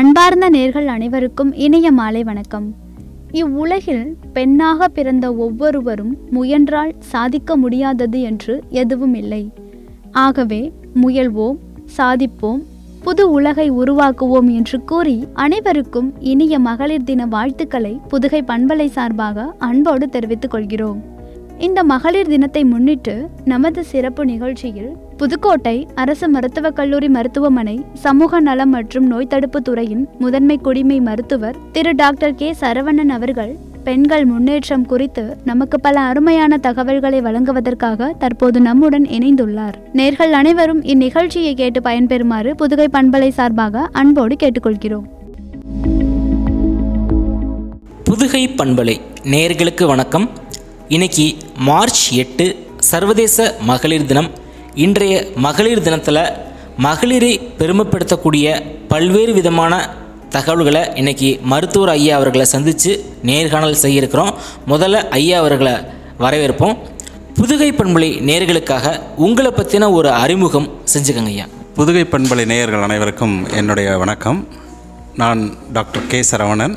அன்பார்ந்த நேர்கள் அனைவருக்கும் இனிய மாலை வணக்கம் இவ்வுலகில் பெண்ணாக பிறந்த ஒவ்வொருவரும் முயன்றால் சாதிக்க முடியாதது என்று எதுவும் இல்லை ஆகவே முயல்வோம் சாதிப்போம் புது உலகை உருவாக்குவோம் என்று கூறி அனைவருக்கும் இனிய மகளிர் தின வாழ்த்துக்களை புதுகை பண்பலை சார்பாக அன்போடு தெரிவித்துக் கொள்கிறோம் இந்த மகளிர் தினத்தை முன்னிட்டு நமது சிறப்பு நிகழ்ச்சியில் புதுக்கோட்டை அரசு மருத்துவக் கல்லூரி மருத்துவமனை சமூக நலம் மற்றும் நோய் தடுப்பு துறையின் முதன்மை குடிமை மருத்துவர் திரு டாக்டர் கே சரவணன் அவர்கள் பெண்கள் முன்னேற்றம் குறித்து நமக்கு பல அருமையான தகவல்களை வழங்குவதற்காக தற்போது நம்முடன் இணைந்துள்ளார் நேர்கள் அனைவரும் இந்நிகழ்ச்சியை கேட்டு பயன்பெறுமாறு புதுகை பண்பலை சார்பாக அன்போடு கேட்டுக்கொள்கிறோம் புதுகை பண்பலை நேயர்களுக்கு வணக்கம் இன்னைக்கு மார்ச் எட்டு சர்வதேச மகளிர் தினம் இன்றைய மகளிர் தினத்தில் மகளிரை பெருமைப்படுத்தக்கூடிய பல்வேறு விதமான தகவல்களை இன்னைக்கு மருத்துவர் ஐயா அவர்களை சந்தித்து நேர்காணல் செய்ய இருக்கிறோம் முதல்ல ஐயா அவர்களை வரவேற்போம் புதுகை பண்பலை நேர்களுக்காக உங்களை பற்றின ஒரு அறிமுகம் செஞ்சுக்கங்க ஐயா புதுகை பண்பலை நேயர்கள் அனைவருக்கும் என்னுடைய வணக்கம் நான் டாக்டர் கே சரவணன்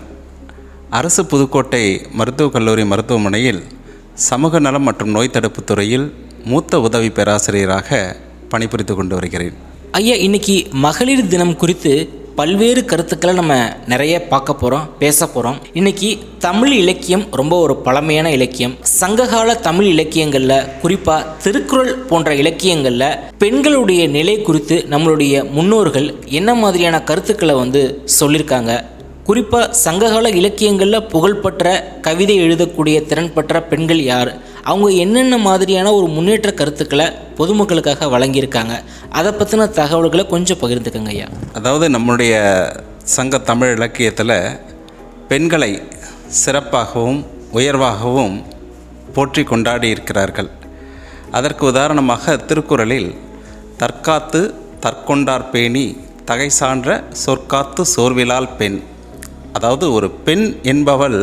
அரசு புதுக்கோட்டை மருத்துவக் கல்லூரி மருத்துவமனையில் சமூக நலம் மற்றும் நோய் தடுப்புத் துறையில் மூத்த உதவி பேராசிரியராக பணிபுரிந்து கொண்டு வருகிறேன் ஐயா இன்னைக்கு மகளிர் தினம் குறித்து பல்வேறு கருத்துக்களை நம்ம நிறைய பார்க்க போகிறோம் பேச போகிறோம் இன்னைக்கு தமிழ் இலக்கியம் ரொம்ப ஒரு பழமையான இலக்கியம் சங்ககால தமிழ் இலக்கியங்களில் குறிப்பாக திருக்குறள் போன்ற இலக்கியங்களில் பெண்களுடைய நிலை குறித்து நம்மளுடைய முன்னோர்கள் என்ன மாதிரியான கருத்துக்களை வந்து சொல்லியிருக்காங்க குறிப்பாக சங்ககால இலக்கியங்களில் புகழ்பெற்ற கவிதை எழுதக்கூடிய திறன் பெற்ற பெண்கள் யார் அவங்க என்னென்ன மாதிரியான ஒரு முன்னேற்ற கருத்துக்களை பொதுமக்களுக்காக வழங்கியிருக்காங்க அதை பற்றின தகவல்களை கொஞ்சம் பகிர்ந்துக்கங்க ஐயா அதாவது நம்முடைய சங்க தமிழ் இலக்கியத்தில் பெண்களை சிறப்பாகவும் உயர்வாகவும் போற்றி கொண்டாடி இருக்கிறார்கள் அதற்கு உதாரணமாக திருக்குறளில் தற்காத்து தற்கொண்டார் பேணி தகை சான்ற சொற்காத்து சோர்விலால் பெண் அதாவது ஒரு பெண் என்பவள்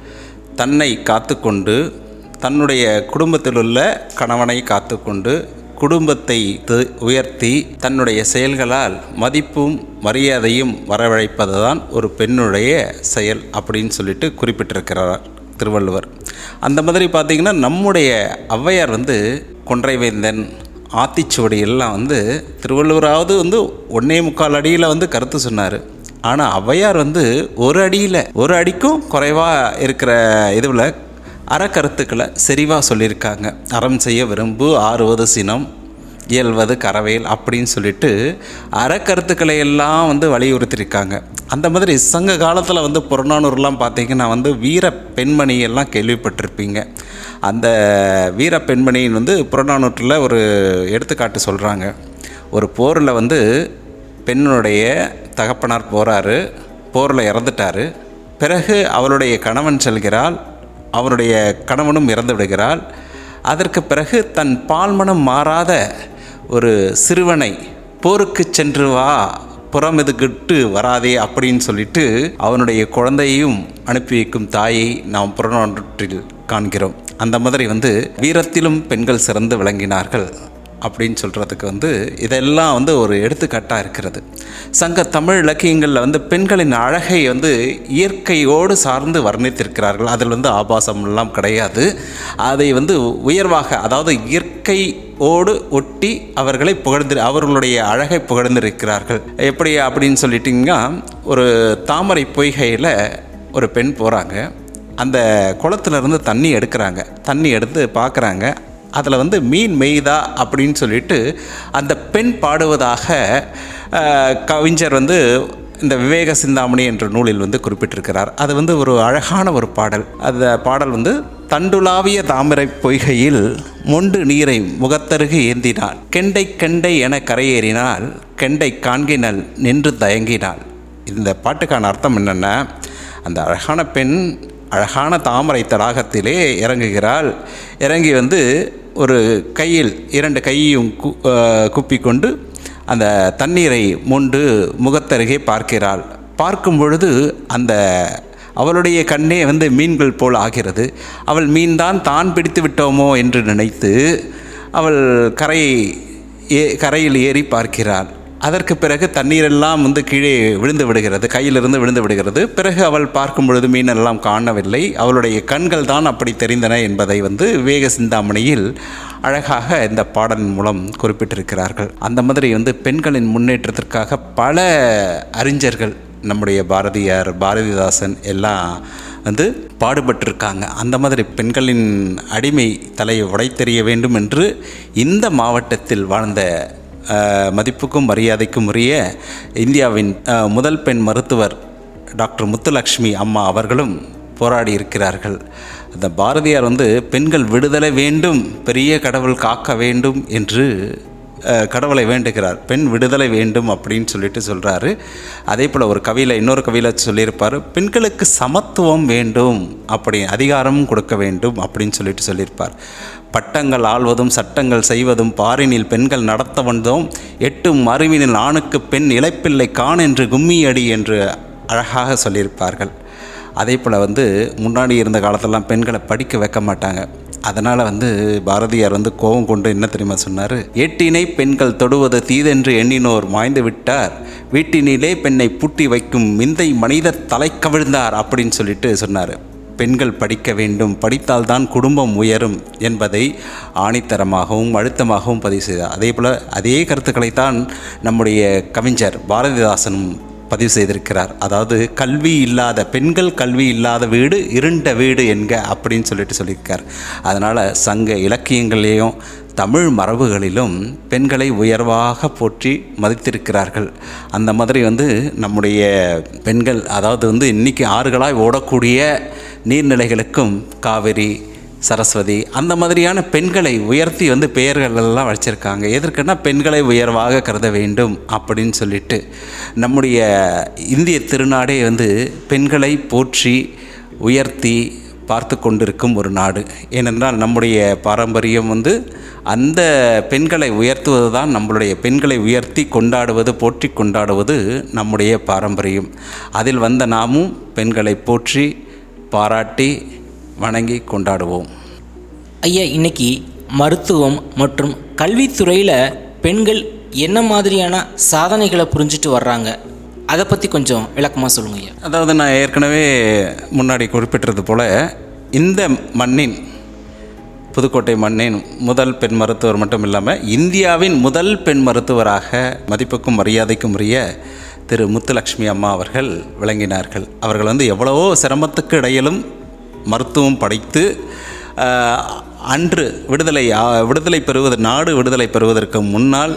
தன்னை காத்துக்கொண்டு தன்னுடைய குடும்பத்திலுள்ள கணவனை காத்துக்கொண்டு குடும்பத்தை து- உயர்த்தி தன்னுடைய செயல்களால் மதிப்பும் மரியாதையும் வரவழைப்பதுதான் ஒரு பெண்ணுடைய செயல் அப்படின்னு சொல்லிட்டு குறிப்பிட்டிருக்கிறார் திருவள்ளுவர் அந்த மாதிரி பார்த்திங்கன்னா நம்முடைய ஔவையார் வந்து கொன்றைவேந்தன் ஆத்திச்சுவடி எல்லாம் வந்து திருவள்ளுவராவது வந்து ஒன்னே முக்கால் அடியில் வந்து கருத்து சொன்னார் ஆனால் ஔவையார் வந்து ஒரு அடியில் ஒரு அடிக்கும் குறைவாக இருக்கிற இதுவில் அறக்கருத்துக்களை செறிவாக சொல்லியிருக்காங்க அறம் செய்ய விரும்பு ஆறுவது சினம் இயல்வது கரவேல் அப்படின்னு சொல்லிட்டு அறக்கருத்துக்களை எல்லாம் வந்து வலியுறுத்தியிருக்காங்க அந்த மாதிரி சங்க காலத்தில் வந்து புறநானூறுலாம் பார்த்தீங்கன்னா வந்து வீர பெண்மணி எல்லாம் கேள்விப்பட்டிருப்பீங்க அந்த வீர பெண்மணியின் வந்து புறநானூற்றில் ஒரு எடுத்துக்காட்டு சொல்கிறாங்க ஒரு போரில் வந்து பெண்ணுடைய தகப்பனார் போகிறாரு போரில் இறந்துட்டாரு பிறகு அவளுடைய கணவன் செல்கிறாள் அவருடைய கணவனும் இறந்து விடுகிறாள் அதற்கு பிறகு தன் பால்மனம் மாறாத ஒரு சிறுவனை போருக்கு சென்று வா புறமெதுகிட்டு வராதே அப்படின்னு சொல்லிட்டு அவனுடைய குழந்தையையும் அனுப்பி வைக்கும் தாயை நாம் புறநானூற்றில் காண்கிறோம் அந்த மாதிரி வந்து வீரத்திலும் பெண்கள் சிறந்து விளங்கினார்கள் அப்படின்னு சொல்கிறதுக்கு வந்து இதெல்லாம் வந்து ஒரு எடுத்துக்காட்டாக இருக்கிறது சங்க தமிழ் இலக்கியங்களில் வந்து பெண்களின் அழகை வந்து இயற்கையோடு சார்ந்து வர்ணித்திருக்கிறார்கள் அதில் வந்து ஆபாசம் எல்லாம் கிடையாது அதை வந்து உயர்வாக அதாவது இயற்கையோடு ஒட்டி அவர்களை புகழ்ந்து அவர்களுடைய அழகை புகழ்ந்திருக்கிறார்கள் எப்படி அப்படின்னு சொல்லிட்டிங்கன்னா ஒரு தாமரை பொய்கையில் ஒரு பெண் போகிறாங்க அந்த குளத்துல இருந்து தண்ணி எடுக்கிறாங்க தண்ணி எடுத்து பார்க்குறாங்க அதில் வந்து மீன் மெய்தா அப்படின்னு சொல்லிட்டு அந்த பெண் பாடுவதாக அஹ், கவிஞர் வந்து இந்த விவேக சிந்தாமணி என்ற நூலில் வந்து குறிப்பிட்டிருக்கிறார் அது வந்து ஒரு அழகான ஒரு பாடல் அந்த பாடல் வந்து தண்டுலாவிய தாமரை பொய்கையில் மொண்டு நீரை முகத்தருகு ஏந்தினாள் கெண்டை கெண்டை என கரையேறினாள் கெண்டை காண்கினல் நின்று தயங்கினாள் இந்த பாட்டுக்கான அர்த்தம் என்னென்னா அந்த அழகான பெண் அழகான தாமரை தடாகத்திலே இறங்குகிறாள் இறங்கி வந்து ஒரு கையில் இரண்டு கையையும் கு அஹ் குப்பிக்கொண்டு அந்த தண்ணீரை மொண்டு முகத்தருகே பார்க்கிறாள் பார்க்கும் பொழுது அந்த அவளுடைய கண்ணே வந்து மீன்கள் போல் ஆகிறது அவள் மீன்தான் தான் பிடித்து விட்டோமோ என்று நினைத்து அவள் கரையை ஏ கரையில் ஏறி பார்க்கிறாள் அதற்கு பிறகு தண்ணீரெல்லாம் வந்து கீழே விழுந்து விடுகிறது கையிலிருந்து விழுந்து விடுகிறது பிறகு அவள் பார்க்கும் பொழுது மீனெல்லாம் காணவில்லை அவளுடைய கண்கள் தான் அப்படி தெரிந்தன என்பதை வந்து விவேக சிந்தாமணியில் அழகாக இந்த பாடலின் மூலம் குறிப்பிட்டிருக்கிறார்கள் அந்த மாதிரி வந்து பெண்களின் முன்னேற்றத்திற்காக பல அறிஞர்கள் நம்முடைய பாரதியார் பாரதிதாசன் எல்லாம் வந்து பாடுபட்டிருக்காங்க அந்த மாதிரி பெண்களின் அடிமை தலையை உடைத்தெறிய வேண்டும் என்று இந்த மாவட்டத்தில் வாழ்ந்த அஹ், மதிப்புக்கும் மரியாதைக்கும் உரிய இந்தியாவின் அஹ், முதல் பெண் மருத்துவர் டாக்டர் முத்துலக்ஷ்மி அம்மா அவர்களும் போராடி இருக்கிறார்கள் அந்த பாரதியார் வந்து பெண்கள் விடுதலை வேண்டும் பெரிய கடவுள் காக்க வேண்டும் என்று அஹ், கடவுளை வேண்டுகிறார் பெண் விடுதலை வேண்டும் அப்படின்னு சொல்லிட்டு சொல்கிறாரு அதே போல் ஒரு கவியில் இன்னொரு கவியில் சொல்லியிருப்பார் பெண்களுக்கு சமத்துவம் வேண்டும் அப்படி அதிகாரமும் கொடுக்க வேண்டும் அப்படின்னு சொல்லிட்டு சொல்லியிருப்பார் பட்டங்கள் ஆள்வதும் சட்டங்கள் செய்வதும் பாரினில் பெண்கள் நடத்த வந்தோம் எட்டும் அறிவினில் ஆணுக்கு பெண் இழைப்பில்லை கான் என்று கும்மியடி என்று அழகாக சொல்லியிருப்பார்கள் அதே போல் வந்து முன்னாடி இருந்த காலத்திலலாம் பெண்களை படிக்க வைக்க மாட்டாங்க அதனால் வந்து பாரதியார் வந்து கோபம் கொண்டு என்ன தெரியுமா சொன்னார் எட்டினை பெண்கள் தொடுவது தீதென்று எண்ணினோர் மாய்ந்து விட்டார் வீட்டினிலே பெண்ணை பூட்டி வைக்கும் மிந்தை மனிதர் தலை கவிழ்ந்தார் அப்படின்னு சொல்லிட்டு சொன்னார் பெண்கள் படிக்க வேண்டும் படித்தால்தான் குடும்பம் உயரும் என்பதை ஆணித்தரமாகவும் அழுத்தமாகவும் பதிவு செய்தார் அதே போல் அதே கருத்துக்களைத்தான் நம்முடைய கவிஞர் பாரதிதாசனும் பதிவு செய்திருக்கிறார் அதாவது கல்வி இல்லாத பெண்கள் கல்வி இல்லாத வீடு இருண்ட வீடு என்க அப்படின்னு சொல்லிட்டு சொல்லியிருக்கார் அதனால் சங்க இலக்கியங்களிலேயும் தமிழ் மரபுகளிலும் பெண்களை உயர்வாக போற்றி மதித்திருக்கிறார்கள் அந்த மாதிரி வந்து நம்முடைய பெண்கள் அதாவது வந்து இன்றைக்கி ஆறுகளாய் ஓடக்கூடிய நீர்நிலைகளுக்கும் காவிரி சரஸ்வதி அந்த மாதிரியான பெண்களை உயர்த்தி வந்து பெயர்கள் எல்லாம் வச்சிருக்காங்க எதற்குன்னா பெண்களை உயர்வாக கருத வேண்டும் அப்படின்னு சொல்லிட்டு நம்முடைய இந்திய திருநாடே வந்து பெண்களை போற்றி உயர்த்தி பார்த்து கொண்டிருக்கும் ஒரு நாடு ஏனென்றால் நம்முடைய பாரம்பரியம் வந்து அந்த பெண்களை உயர்த்துவது தான் நம்மளுடைய பெண்களை உயர்த்தி கொண்டாடுவது போற்றி கொண்டாடுவது நம்முடைய பாரம்பரியம் அதில் வந்த நாமும் பெண்களை போற்றி பாராட்டி வணங்கி கொண்டாடுவோம் ஐயா இன்னைக்கு மருத்துவம் மற்றும் கல்வித்துறையில் பெண்கள் என்ன மாதிரியான சாதனைகளை புரிஞ்சுட்டு வர்றாங்க அதை பற்றி கொஞ்சம் விளக்கமாக சொல்லுங்க ஐயா அதாவது நான் ஏற்கனவே முன்னாடி குறிப்பிட்டது போல் இந்த மண்ணின் புதுக்கோட்டை மண்ணின் முதல் பெண் மருத்துவர் மட்டும் இல்லாமல் இந்தியாவின் முதல் பெண் மருத்துவராக மதிப்புக்கும் மரியாதைக்கும் உரிய திரு முத்துலக்ஷ்மி அம்மா அவர்கள் விளங்கினார்கள் அவர்கள் வந்து எவ்வளவோ சிரமத்துக்கு இடையிலும் மருத்துவம் படித்து ஆஹ், அன்று விடுதலை ஆ- விடுதலை பெறுவது நாடு விடுதலை பெறுவதற்கு முன்னால்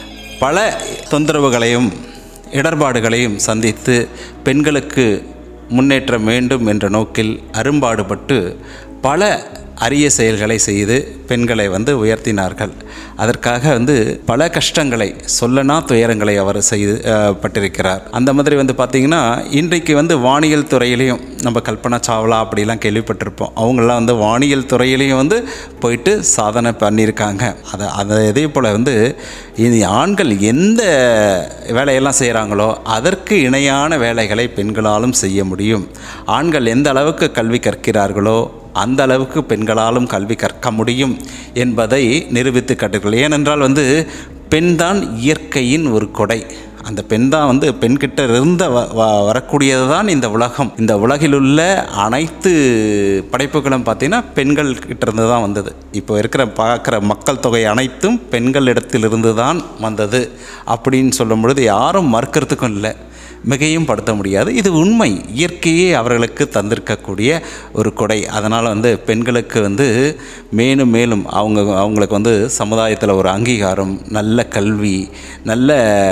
பல தொந்தரவுகளையும் இடர்பாடுகளையும் சந்தித்து பெண்களுக்கு முன்னேற்றம் வேண்டும் என்ற நோக்கில் அரும்பாடுபட்டு பல அரிய செயல்களை செய்து பெண்களை வந்து உயர்த்தினார்கள் அதற்காக வந்து பல கஷ்டங்களை சொல்லனா துயரங்களை அவர் செய்து அஹ், பட்டிருக்கிறார் அந்த மாதிரி வந்து பார்த்திங்கன்னா இன்றைக்கு வந்து வானியல் துறையிலையும் நம்ம கல்பனா சாவ்லா அப்படிலாம் கேள்விப்பட்டிருப்போம் அவங்களாம் வந்து வானியல் துறையிலையும் வந்து போயிட்டு சாதனை பண்ணியிருக்காங்க அதை அதை இதே போல் வந்து இனி ஆண்கள் எந்த வேலையெல்லாம் செய்கிறாங்களோ அதற்கு இணையான வேலைகளை பெண்களாலும் செய்ய முடியும் ஆண்கள் எந்த அளவுக்கு கல்வி கற்கிறார்களோ அந்த அளவுக்கு பெண்களாலும் கல்வி கற்க முடியும் என்பதை நிரூபித்து காட்டுகிறார்கள் ஏனென்றால் வந்து பெண்தான் இயற்கையின் ஒரு கொடை அந்த பெண் தான் வந்து பெண்கிட்ட இருந்த வ வ- வரக்கூடியது தான் இந்த உலகம் இந்த உலகில் உள்ள அனைத்து படைப்புகளும் பார்த்தீங்கன்னா பெண்கள் கிட்ட இருந்து தான் வந்தது இப்போ இருக்கிற பார்க்குற மக்கள் தொகை அனைத்தும் பெண்களிடத்திலிருந்து தான் வந்தது அப்படின்னு சொல்லும் பொழுது யாரும் மறுக்கிறதுக்கும் இல்லை மிகையும் படுத்த முடியாது இது உண்மை இயற்கையே அவர்களுக்கு தந்திருக்கக்கூடிய ஒரு கொடை அதனால் வந்து பெண்களுக்கு வந்து மேலும் மேலும் அவங்க அவங்களுக்கு வந்து சமுதாயத்தில் ஒரு அங்கீகாரம் நல்ல கல்வி நல்ல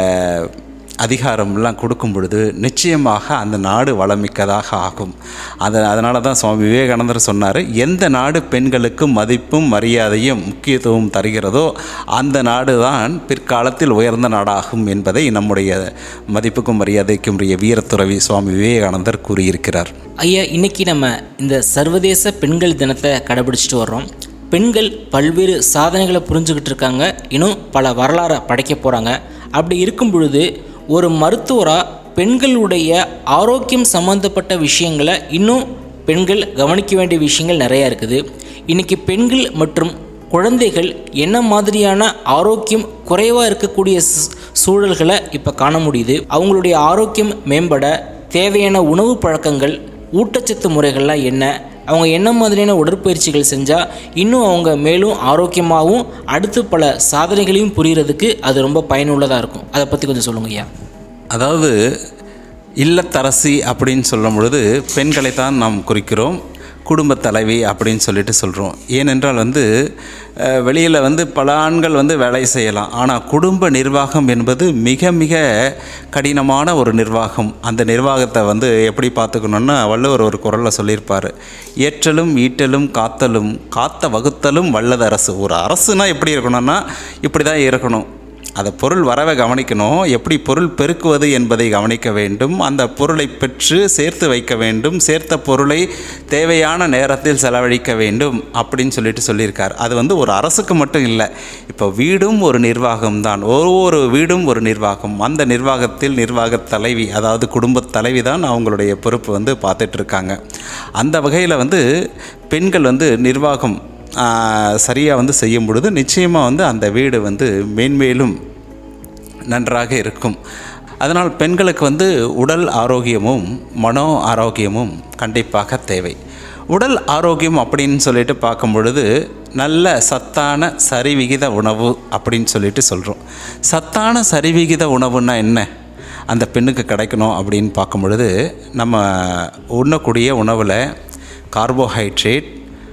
அதிகாரம்லாம் கொடுக்கும் பொழுது நிச்சயமாக அந்த நாடு வளமிக்கதாக ஆகும் அது அதனால தான் சுவாமி விவேகானந்தர் சொன்னார் எந்த நாடு பெண்களுக்கு மதிப்பும் மரியாதையும் முக்கியத்துவம் தருகிறதோ அந்த நாடு தான் பிற்காலத்தில் உயர்ந்த நாடாகும் என்பதை நம்முடைய மதிப்புக்கும் மரியாதைக்கும் உரிய வீரத்துறவி சுவாமி விவேகானந்தர் கூறியிருக்கிறார் ஐயா இன்னைக்கு நம்ம இந்த சர்வதேச பெண்கள் தினத்தை கடைபிடிச்சிட்டு வர்றோம் பெண்கள் பல்வேறு சாதனைகளை புரிஞ்சுக்கிட்டு இருக்காங்க இன்னும் பல வரலாறை படைக்க போகிறாங்க அப்படி இருக்கும் பொழுது ஒரு மருத்துவராக பெண்களுடைய ஆரோக்கியம் சம்மந்தப்பட்ட விஷயங்களை இன்னும் பெண்கள் கவனிக்க வேண்டிய விஷயங்கள் நிறையா இருக்குது இன்றைக்கி பெண்கள் மற்றும் குழந்தைகள் என்ன மாதிரியான ஆரோக்கியம் குறைவாக இருக்கக்கூடிய சூ- சூழல்களை இப்போ காண முடியுது அவங்களுடைய ஆரோக்கியம் மேம்பட தேவையான உணவு பழக்கங்கள் ஊட்டச்சத்து முறைகள்லாம் என்ன அவங்க என்ன மாதிரியான உடற்பயிற்சிகள் செஞ்சால் இன்னும் அவங்க மேலும் ஆரோக்கியமாகவும் அடுத்து பல சாதனைகளையும் புரியறதுக்கு அது ரொம்ப பயனுள்ளதாக இருக்கும் அதை பற்றி கொஞ்சம் சொல்லுங்க ஐயா அதாவது இல்லத்தரசி அப்படின்னு சொல்லும் பொழுது பெண்களை தான் நாம் குறிக்கிறோம் குடும்பத் தலைவி அப்படின்னு சொல்லிட்டு சொல்கிறோம் ஏனென்றால் வந்து வெளியில் வந்து பல ஆண்கள் வந்து வேலை செய்யலாம் ஆனால் குடும்ப நிர்வாகம் என்பது மிக மிக கடினமான ஒரு நிர்வாகம் அந்த நிர்வாகத்தை வந்து எப்படி பார்த்துக்கணுன்னா வள்ளுவர் ஒரு குரலில் சொல்லியிருப்பார் ஏற்றலும் ஈட்டலும் காத்தலும் காத்த வகுத்தலும் வல்லது அரசு ஒரு அரசுனா எப்படி இருக்கணும்னா இப்படி தான் இருக்கணும் அதை பொருள் வரவை கவனிக்கணும் எப்படி பொருள் பெருக்குவது என்பதை கவனிக்க வேண்டும் அந்த பொருளை பெற்று சேர்த்து வைக்க வேண்டும் சேர்த்த பொருளை தேவையான நேரத்தில் செலவழிக்க வேண்டும் அப்படின்னு சொல்லிட்டு சொல்லியிருக்கார் அது வந்து ஒரு அரசுக்கு மட்டும் இல்லை இப்போ வீடும் ஒரு நிர்வாகம் தான் ஒவ்வொரு வீடும் ஒரு நிர்வாகம் அந்த நிர்வாகத்தில் நிர்வாக தலைவி அதாவது குடும்ப தலைவி தான் அவங்களுடைய பொறுப்பு வந்து பார்த்துட்டு இருக்காங்க அந்த வகையில் வந்து பெண்கள் வந்து நிர்வாகம் சரியாக வந்து செய்யும் பொழுது நிச்சயமாக வந்து அந்த வீடு வந்து மேன்மேலும் நன்றாக இருக்கும் அதனால் பெண்களுக்கு வந்து உடல் ஆரோக்கியமும் மனோ ஆரோக்கியமும் கண்டிப்பாக தேவை உடல் ஆரோக்கியம் அப்படின்னு சொல்லிட்டு பார்க்கும் பொழுது நல்ல சத்தான சரிவிகித உணவு அப்படின்னு சொல்லிட்டு சொல்கிறோம் சத்தான சரிவிகித உணவுன்னா என்ன அந்த பெண்ணுக்கு கிடைக்கணும் அப்படின்னு பார்க்கும் பொழுது நம்ம உண்ணக்கூடிய உணவில் கார்போஹைட்ரேட்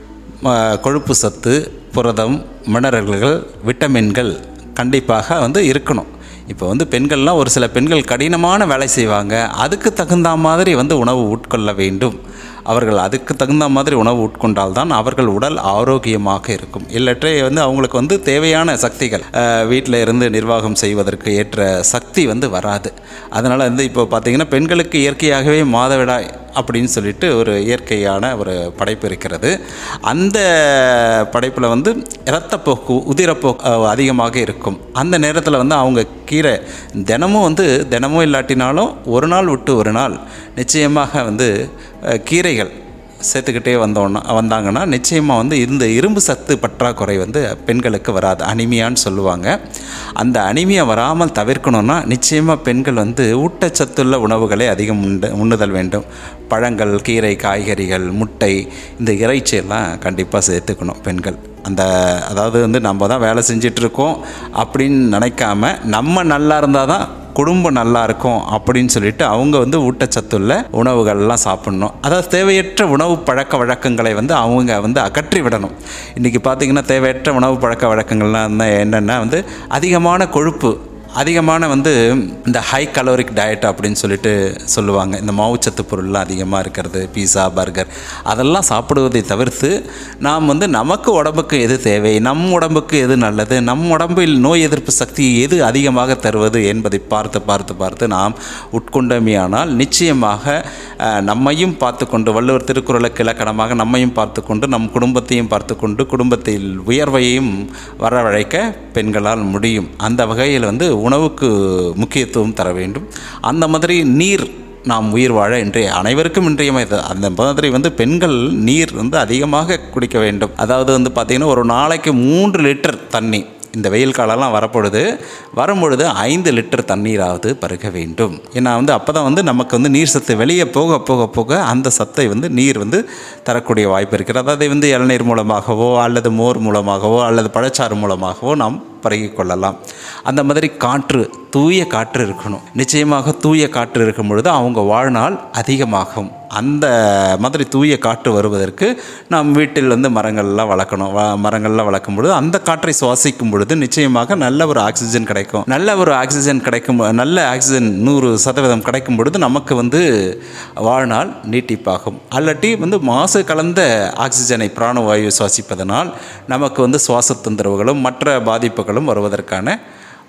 ம- கொழுப்பு சத்து புரதம் மினரல்கள் விட்டமின்கள் கண்டிப்பாக வந்து இருக்கணும் இப்போ வந்து பெண்கள்லாம் ஒரு சில பெண்கள் கடினமான வேலை செய்வாங்க அதுக்கு தகுந்த மாதிரி வந்து உணவு உட்கொள்ள வேண்டும் அவர்கள் அதுக்கு தகுந்த மாதிரி உணவு உட்கொண்டால்தான் அவர்கள் உடல் ஆரோக்கியமாக இருக்கும் இல்லற்றே வந்து அவங்களுக்கு வந்து தேவையான சக்திகள் வீட்டில் இருந்து நிர்வாகம் செய்வதற்கு ஏற்ற சக்தி வந்து வராது அதனால் வந்து இப்போ பார்த்தீங்கன்னா பெண்களுக்கு இயற்கையாகவே மாதவிடாய் அப்படின்னு சொல்லிட்டு ஒரு இயற்கையான ஒரு படைப்பு இருக்கிறது அந்த படைப்பில் வந்து இரத்தப்போக்கு உதிரப்போக்கு அஹ், அதிகமாக இருக்கும் அந்த நேரத்தில் வந்து அவங்க கீரை தினமும் வந்து தினமும் இல்லாட்டினாலும் ஒரு நாள் விட்டு ஒரு நாள் நிச்சயமாக வந்து அஹ், கீரைகள் சேர்த்துக்கிட்டே வந்தோன்னா வந்தாங்கன்னா நிச்சயமாக வந்து இந்த இரும்பு சத்து பற்றாக்குறை வந்து பெண்களுக்கு வராது அனிமியான்னு சொல்லுவாங்க அந்த அனிமியா வராமல் தவிர்க்கணும்னா நிச்சயமாக பெண்கள் வந்து ஊட்டச்சத்துள்ள உணவுகளை அதிகம் உண்டு உண்ணுதல் வேண்டும் பழங்கள் கீரை காய்கறிகள் முட்டை இந்த இறைச்சி எல்லாம் கண்டிப்பாக சேர்த்துக்கணும் பெண்கள் அந்த அதாவது வந்து நம்ம தான் வேலை செஞ்சிட்டு இருக்கோம் அப்படின்னு நினைக்காம நம்ம நல்லா இருந்தால் தான் குடும்பம் நல்லா இருக்கும் அப்படின்னு சொல்லிட்டு அவங்க வந்து ஊட்டச்சத்துள்ள உணவுகள்லாம் சாப்பிடணும் அதாவது தேவையற்ற உணவு பழக்க வழக்கங்களை வந்து அவங்க வந்து அகற்றி விடணும் இன்றைக்கி பார்த்திங்கன்னா தேவையற்ற உணவு பழக்க வழக்கங்கள்லாம் வந்து என்னென்னா வந்து அதிகமான கொழுப்பு அதிகமான வந்து இந்த ஹை கலோரிக் டயட் அப்படின்னு சொல்லிட்டு சொல்லுவாங்க இந்த மாவுச்சத்து பொருள்லாம் அதிகமாக இருக்கிறது பீஸா பர்கர் அதெல்லாம் சாப்பிடுவதை தவிர்த்து நாம் வந்து நமக்கு உடம்புக்கு எது தேவை நம் உடம்புக்கு எது நல்லது நம் உடம்பில் நோய் எதிர்ப்பு சக்தி எது அதிகமாக தருவது என்பதை பார்த்து பார்த்து பார்த்து நாம் உட்கொண்டமையானால் நிச்சயமாக அஹ், நம்மையும் பார்த்து கொண்டு வள்ளுவர் திருக்குறளுக்கு இலக்கணமாக நம்மையும் பார்த்து கொண்டு நம் குடும்பத்தையும் பார்த்து கொண்டு குடும்பத்தில் உயர்வையும் வரவழைக்க பெண்களால் முடியும் அந்த வகையில் வந்து உணவுக்கு முக்கியத்துவம் தர வேண்டும் அந்த மாதிரி நீர் நாம் உயிர் வாழ இன்றைய அனைவருக்கும் இன்றியமையாது அந்த மாதிரி வந்து பெண்கள் நீர் வந்து அதிகமாக குடிக்க வேண்டும் அதாவது வந்து பார்த்திங்கன்னா ஒரு நாளைக்கு மூன்று லிட்டர் தண்ணி இந்த வெயில் காலம்லாம் வரப்பொழுது வரும்பொழுது ஐந்து லிட்டர் தண்ணீராவது பருக வேண்டும் ஏன்னா வந்து அப்போ தான் வந்து நமக்கு வந்து நீர் சத்து வெளியே போக போக போக அந்த சத்தை வந்து நீர் வந்து தரக்கூடிய வாய்ப்பு இருக்கிறது அதை வந்து இளநீர் மூலமாகவோ அல்லது மோர் மூலமாகவோ அல்லது பழச்சாறு மூலமாகவோ நாம் பருகிக் கொள்ளலாம் அந்த மாதிரி காற்று தூய காற்று இருக்கணும் நிச்சயமாக தூய காற்று இருக்கும் பொழுது அவங்க வாழ்நாள் அதிகமாகும் அந்த மாதிரி தூய காற்று வருவதற்கு நாம் வீட்டில் வந்து மரங்கள்லாம் வளர்க்கணும் வ- மரங்கள்லாம் வளர்க்கும் பொழுது அந்த காற்றை சுவாசிக்கும் பொழுது நிச்சயமாக நல்ல ஒரு ஆக்சிஜன் கிடைக்கும் நல்ல ஒரு ஆக்சிஜன் கிடைக்கும் பொ- நல்ல ஆக்சிஜன் நூறு சதவீதம் கிடைக்கும் பொழுது நமக்கு வந்து வாழ்நாள் நீட்டிப்பாகும் அல்லாட்டி வந்து மாசு கலந்த ஆக்சிஜனை பிராணவாயு சுவாசிப்பதனால் நமக்கு வந்து சுவாச தொந்தரவுகளும் மற்ற பாதிப்புகளும் வருவதற்கான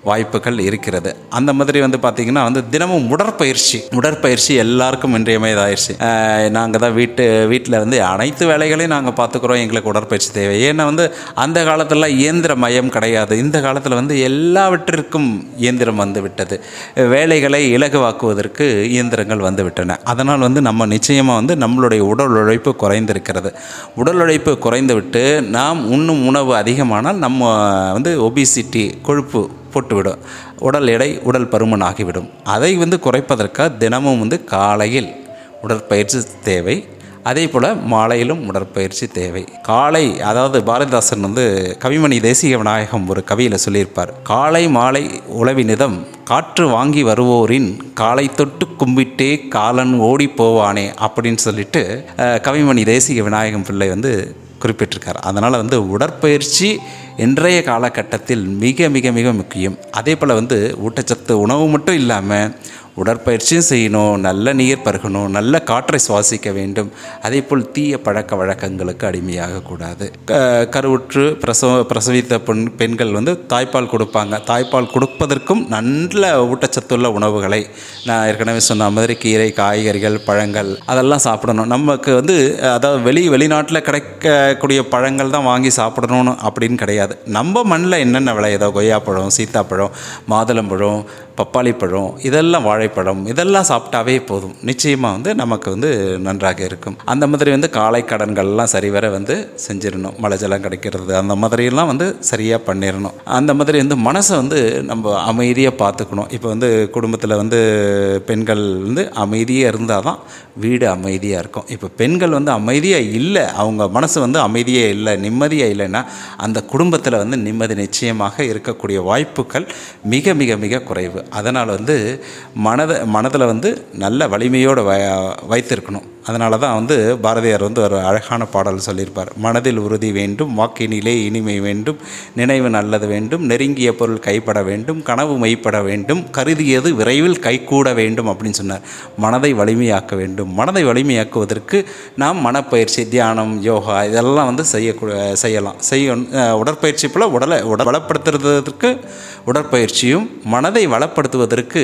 வாய்ப்புகள் இருக்கிறது அந்த மாதிரி வந்து பார்த்திங்கன்னா வந்து தினமும் உடற்பயிற்சி உடற்பயிற்சி எல்லாருக்கும் இன்றியமையதாயிருச்சு நாங்கள் தான் வீட்டு வீட்டில் வந்து அனைத்து வேலைகளையும் நாங்கள் பார்த்துக்குறோம் எங்களுக்கு உடற்பயிற்சி தேவை ஏன்னா வந்து அந்த காலத்தில் இயந்திர மயம் கிடையாது இந்த காலத்தில் வந்து எல்லாவற்றிற்கும் இயந்திரம் வந்து விட்டது வேலைகளை இலகுவாக்குவதற்கு இயந்திரங்கள் வந்து விட்டன அதனால் வந்து நம்ம நிச்சயமாக வந்து நம்மளுடைய உடல் உழைப்பு குறைந்திருக்கிறது உடல் உழைப்பு குறைந்து விட்டு நாம் உண்ணும் உணவு அதிகமானால் நம்ம வந்து ஒபிசிட்டி கொழுப்பு போட்டுவிடும் உடல் எடை உடல் பருமன் ஆகிவிடும் அதை வந்து குறைப்பதற்காக தினமும் வந்து காலையில் உடற்பயிற்சி தேவை அதே போல் மாலையிலும் உடற்பயிற்சி தேவை காலை அதாவது பாரதிதாசன் வந்து கவிமணி தேசிக விநாயகம் ஒரு கவியில் சொல்லியிருப்பார் காலை மாலை உளவினிதம் காற்று வாங்கி வருவோரின் காலை தொட்டு கும்பிட்டே காலன் ஓடி போவானே அப்படின்னு சொல்லிட்டு அஹ், கவிமணி தேசிக விநாயகம் பிள்ளை வந்து குறிப்பிட்டிருக்கார் அதனால் வந்து உடற்பயிற்சி இன்றைய காலகட்டத்தில் மிக மிக மிக முக்கியம் அதே போல் வந்து ஊட்டச்சத்து உணவு மட்டும் இல்லாமல் உடற்பயிற்சியும் செய்யணும் நல்ல நீர் பருகணும் நல்ல காற்றை சுவாசிக்க வேண்டும் அதே போல் தீய பழக்க வழக்கங்களுக்கு அடிமையாகக்கூடாது க கருவுற்று பிரசவ பிரசவித்த பெண் பெண்கள் வந்து தாய்ப்பால் கொடுப்பாங்க தாய்ப்பால் கொடுப்பதற்கும் நல்ல ஊட்டச்சத்துள்ள உணவுகளை நான் ஏற்கனவே சொன்ன மாதிரி கீரை காய்கறிகள் பழங்கள் அதெல்லாம் சாப்பிடணும் நமக்கு வந்து அதாவது வெளி வெளிநாட்டில் கிடைக்கக்கூடிய பழங்கள் தான் வாங்கி சாப்பிடணும் அப்படின்னு கிடையாது நம்ம மண்ணில் என்னென்ன விளையுதோ கொய்யாப்பழம் சீத்தாப்பழம் மாதுளம்பழம் பப்பாளி பழம் இதெல்லாம் வாழைப்பழம் இதெல்லாம் சாப்பிட்டாவே போதும் நிச்சயமாக வந்து நமக்கு வந்து நன்றாக இருக்கும் அந்த மாதிரி வந்து காலை கடன்கள்லாம் சரிவர வந்து செஞ்சிடணும் மழை ஜலம் கிடைக்கிறது அந்த மாதிரியெல்லாம் வந்து சரியாக பண்ணிடணும் அந்த மாதிரி வந்து மனசை வந்து நம்ம அமைதியாக பார்த்துக்கணும் இப்போ வந்து குடும்பத்தில் வந்து பெண்கள் வந்து அமைதியாக இருந்தால் தான் வீடு அமைதியாக இருக்கும் இப்போ பெண்கள் வந்து அமைதியாக இல்லை அவங்க மனசு வந்து அமைதியாக இல்லை நிம்மதியாக இல்லைன்னா அந்த குடும்பத்தில் வந்து நிம்மதி நிச்சயமாக இருக்கக்கூடிய வாய்ப்புகள் மிக மிக மிக குறைவு அதனால் வந்து மனதை மனதில் வந்து நல்ல வலிமையோடு வ வைத்திருக்கணும் அதனால தான் வந்து பாரதியார் வந்து ஒரு அழகான பாடல் சொல்லியிருப்பார் மனதில் உறுதி வேண்டும் வாக்கினிலே இனிமை வேண்டும் நினைவு நல்லது வேண்டும் நெருங்கிய பொருள் கைப்பட வேண்டும் கனவு மெய்ப்பட வேண்டும் கருதியது விரைவில் கைகூட வேண்டும் அப்படின்னு சொன்னார் மனதை வலிமையாக்க வேண்டும் மனதை வலிமையாக்குவதற்கு நாம் மனப்பயிற்சி தியானம் யோகா இதெல்லாம் வந்து செய்யக்கூ செய்யலாம் செய்ய உடற்பயிற்சி போல் உடலை உட பலப்படுத்துறதுக்கு உடற்பயிற்சியும் மனதை வளப்படுத்துவதற்கு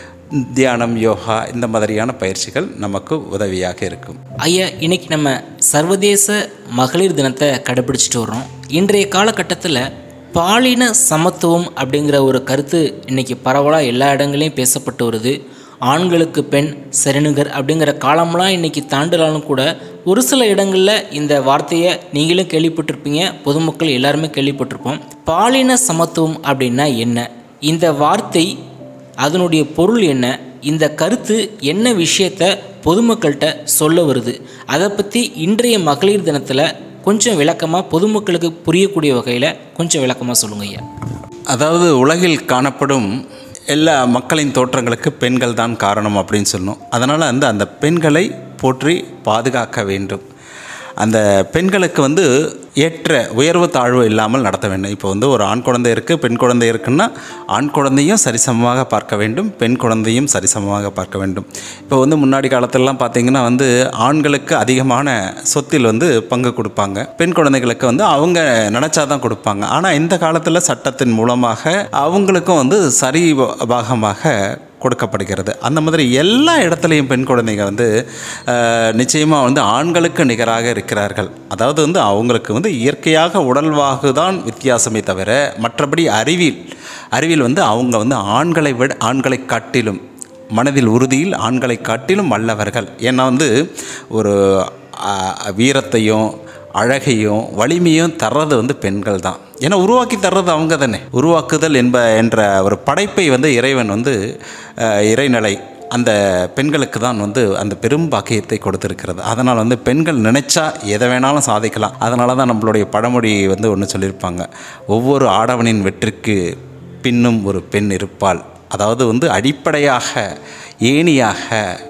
தியானம் யோகா இந்த மாதிரியான பயிற்சிகள் நமக்கு உதவியாக இருக்கும் ஐயா இன்னைக்கு நம்ம சர்வதேச மகளிர் தினத்தை கடைபிடிச்சிட்டு வர்றோம் இன்றைய காலகட்டத்தில் பாலின சமத்துவம் அப்படிங்கிற ஒரு கருத்து இன்னைக்கு பரவலாக எல்லா இடங்களையும் பேசப்பட்டு வருது ஆண்களுக்கு பெண் சரினுகர் அப்படிங்கிற காலம்லாம் இன்னைக்கு தாண்டினாலும் கூட ஒரு சில இடங்களில் இந்த வார்த்தையை நீங்களும் கேள்விப்பட்டிருப்பீங்க பொதுமக்கள் எல்லாருமே கேள்விப்பட்டிருப்போம் பாலின சமத்துவம் அப்படின்னா என்ன இந்த வார்த்தை அதனுடைய பொருள் என்ன இந்த கருத்து என்ன விஷயத்த பொதுமக்கள்கிட்ட சொல்ல வருது அதை பற்றி இன்றைய மகளிர் தினத்தில் கொஞ்சம் விளக்கமாக பொதுமக்களுக்கு புரியக்கூடிய வகையில் கொஞ்சம் விளக்கமாக சொல்லுங்க ஐயா அதாவது உலகில் காணப்படும் எல்லா மக்களின் தோற்றங்களுக்கு பெண்கள் தான் காரணம் அப்படின்னு சொல்லணும் அதனால் வந்து அந்த பெண்களை போற்றி பாதுகாக்க வேண்டும் அந்த பெண்களுக்கு வந்து ஏற்ற உயர்வு தாழ்வு இல்லாமல் நடத்த வேண்டும் இப்போ வந்து ஒரு ஆண் குழந்தை இருக்குது பெண் குழந்தை இருக்குன்னா ஆண் குழந்தையும் சரிசமமாக பார்க்க வேண்டும் பெண் குழந்தையும் சரிசமமாக பார்க்க வேண்டும் இப்போ வந்து முன்னாடி காலத்திலலாம் பார்த்தீங்கன்னா வந்து ஆண்களுக்கு அதிகமான சொத்தில் வந்து பங்கு கொடுப்பாங்க பெண் குழந்தைகளுக்கு வந்து அவங்க நினச்சா தான் கொடுப்பாங்க ஆனால் இந்த காலத்தில் சட்டத்தின் மூலமாக அவங்களுக்கும் வந்து சரி பாகமாக கொடுக்கப்படுகிறது அந்த மாதிரி எல்லா இடத்துலையும் பெண் குழந்தைங்க வந்து நிச்சயமாக வந்து ஆண்களுக்கு நிகராக இருக்கிறார்கள் அதாவது வந்து அவங்களுக்கு வந்து இயற்கையாக உடல்வாகு தான் வித்தியாசமே தவிர மற்றபடி அறிவியல் அறிவியல் வந்து அவங்க வந்து ஆண்களை விட ஆண்களை காட்டிலும் மனதில் உறுதியில் ஆண்களை காட்டிலும் வல்லவர்கள் ஏன்னா வந்து ஒரு ஆ, வீரத்தையும் அழகையும் வலிமையும் தர்றது வந்து பெண்கள் தான் ஏன்னா உருவாக்கி தர்றது அவங்க தானே உருவாக்குதல் என்ப என்ற ஒரு படைப்பை வந்து இறைவன் வந்து அஹ், இறைநிலை அந்த பெண்களுக்கு தான் வந்து அந்த பெரும் பாக்கியத்தை கொடுத்துருக்கிறது அதனால் வந்து பெண்கள் நினைச்சா எதை வேணாலும் சாதிக்கலாம் அதனால தான் நம்மளுடைய பழமொழி வந்து ஒன்று சொல்லியிருப்பாங்க ஒவ்வொரு ஆடவனின் வெற்றிக்கு பின்னும் ஒரு பெண் இருப்பாள் அதாவது வந்து அடிப்படையாக ஏணியாக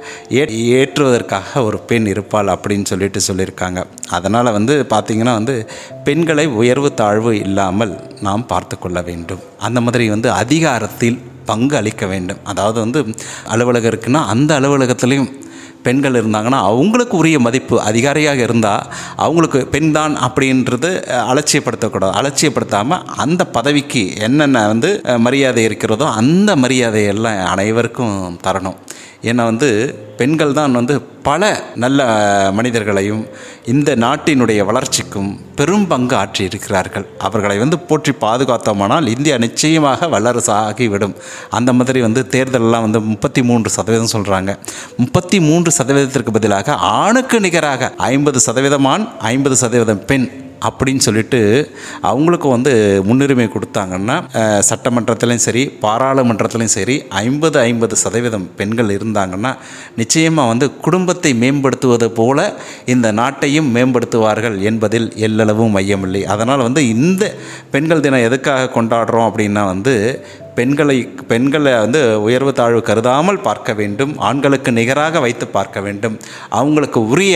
ஏ ஏற்றுவதற்காக ஒரு பெண் இருப்பாள் அப்படின்னு சொல்லிட்டு சொல்லியிருக்காங்க அதனால் வந்து பார்த்திங்கன்னா வந்து பெண்களை உயர்வு தாழ்வு இல்லாமல் நாம் பார்த்து கொள்ள வேண்டும் அந்த மாதிரி வந்து அதிகாரத்தில் பங்கு அளிக்க வேண்டும் அதாவது வந்து அலுவலகம் இருக்குன்னா அந்த அலுவலகத்திலையும் பெண்கள் இருந்தாங்கன்னா அவங்களுக்கு உரிய மதிப்பு அதிகாரியாக இருந்தால் அவங்களுக்கு பெண் தான் அப்படின்றது அஹ், அலட்சியப்படுத்தக்கூடாது அலட்சியப்படுத்தாமல் அந்த பதவிக்கு என்னென்ன வந்து அஹ், மரியாதை இருக்கிறதோ அந்த மரியாதையெல்லாம் அனைவருக்கும் தரணும் ஏன்னா வந்து பெண்கள் தான் வந்து பல நல்ல மனிதர்களையும் இந்த நாட்டினுடைய வளர்ச்சிக்கும் பெரும் பங்கு ஆற்றி இருக்கிறார்கள் அவர்களை வந்து போற்றி பாதுகாத்தோமானால் இந்தியா நிச்சயமாக வல்லரசு ஆகிவிடும் அந்த மாதிரி வந்து தேர்தலெல்லாம் வந்து முப்பத்தி மூன்று சதவீதம் சொல்கிறாங்க முப்பத்தி மூன்று சதவீதத்திற்கு பதிலாக ஆணுக்கு நிகராக ஐம்பது சதவீதம் ஆண் ஐம்பது சதவீதம் பெண் அப்படின்னு சொல்லிட்டு அவங்களுக்கும் வந்து முன்னுரிமை கொடுத்தாங்கன்னா அஹ், சட்டமன்றத்திலையும் சரி பாராளுமன்றத்திலையும் சரி ஐம்பது ஐம்பது சதவீதம் பெண்கள் இருந்தாங்கன்னா நிச்சயமாக வந்து குடும்பத்தை மேம்படுத்துவது போல இந்த நாட்டையும் மேம்படுத்துவார்கள் என்பதில் எல்லளவும் மையமில்லை அதனால் வந்து இந்த பெண்கள் தினம் எதுக்காக கொண்டாடுறோம் அப்படின்னா வந்து பெண்களை பெண்களை வந்து உயர்வு தாழ்வு கருதாமல் பார்க்க வேண்டும் ஆண்களுக்கு நிகராக வைத்து பார்க்க வேண்டும் அவங்களுக்கு உரிய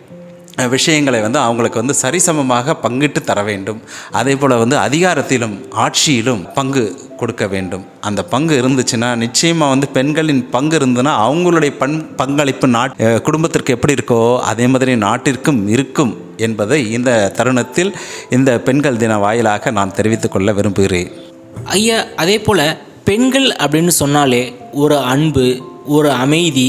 விஷயங்களை வந்து அவங்களுக்கு வந்து சரிசமமாக பங்கிட்டு தர வேண்டும் அதே போல் வந்து அதிகாரத்திலும் ஆட்சியிலும் பங்கு கொடுக்க வேண்டும் அந்த பங்கு இருந்துச்சுன்னா நிச்சயமாக வந்து பெண்களின் பங்கு இருந்ததுன்னா அவங்களுடைய பண் பங்களிப்பு நாட் அஹ் குடும்பத்திற்கு எப்படி இருக்கோ அதே மாதிரி நாட்டிற்கும் இருக்கும் என்பதை இந்த தருணத்தில் இந்த பெண்கள் தின வாயிலாக நான் தெரிவித்துக் கொள்ள விரும்புகிறேன் ஐயா அதே போல் பெண்கள் அப்படின்னு சொன்னாலே ஒரு அன்பு ஒரு அமைதி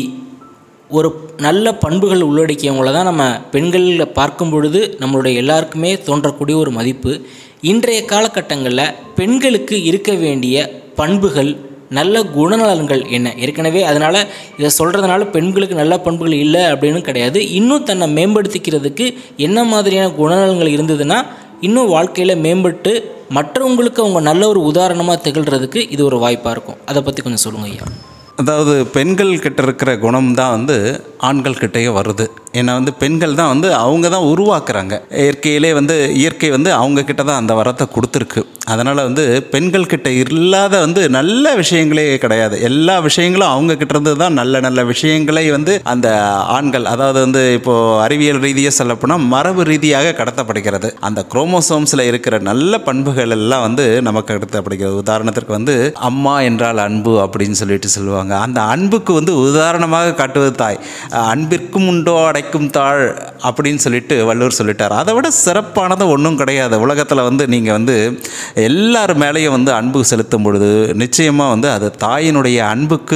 ஒரு நல்ல பண்புகள் உள்ளடக்கியவங்கள தான் நம்ம பெண்களில் பார்க்கும் பொழுது நம்மளுடைய எல்லாருக்குமே தோன்றக்கூடிய ஒரு மதிப்பு இன்றைய காலகட்டங்களில் பெண்களுக்கு இருக்க வேண்டிய பண்புகள் நல்ல குணநலன்கள் என்ன ஏற்கனவே அதனால் இதை சொல்கிறதுனால பெண்களுக்கு நல்ல பண்புகள் இல்லை அப்படின்னு கிடையாது இன்னும் தன்னை மேம்படுத்திக்கிறதுக்கு என்ன மாதிரியான குணநலன்கள் இருந்ததுன்னா இன்னும் வாழ்க்கையில் மேம்பட்டு மற்றவங்களுக்கு அவங்க நல்ல ஒரு உதாரணமாக திகழ்கிறதுக்கு இது ஒரு வாய்ப்பாக இருக்கும் அதை பற்றி கொஞ்சம் சொல்லுங்கள் ஐயா அதாவது பெண்கள் கிட்ட இருக்கிற குணம் தான் வந்து ஆண்கள் கிட்டேயே வருது ஏன்னா வந்து பெண்கள் தான் வந்து அவங்க தான் உருவாக்குறாங்க இயற்கையிலே வந்து இயற்கை வந்து அவங்க கிட்ட தான் அந்த வரத்தை கொடுத்துருக்கு அதனால் வந்து பெண்கள் கிட்ட இல்லாத வந்து நல்ல விஷயங்களே கிடையாது எல்லா விஷயங்களும் அவங்க கிட்ட இருந்து தான் நல்ல நல்ல விஷயங்களை வந்து அந்த ஆண்கள் அதாவது வந்து இப்போது அறிவியல் ரீதியாக சொல்லப்போனால் மரபு ரீதியாக கடத்தப்படுகிறது அந்த குரோமோசோம்ஸில் இருக்கிற நல்ல பண்புகள் எல்லாம் வந்து நமக்கு கடத்தப்படுகிறது உதாரணத்திற்கு வந்து அம்மா என்றால் அன்பு அப்படின்னு சொல்லிட்டு சொல்லுவாங்க அந்த அன்புக்கு வந்து உதாரணமாக காட்டுவது தாய் அஹ் அன்பிற்கும் உண்டோ அடைக்கும் தாழ் அப்படின்னு சொல்லிட்டு வள்ளுவர் சொல்லிட்டார் அதை விட சிறப்பானது ஒன்றும் கிடையாது உலகத்தில் வந்து நீங்கள் வந்து எல்லார் மேலேயும் வந்து அன்பு செலுத்தும் பொழுது நிச்சயமாக வந்து அது தாயினுடைய அன்புக்கு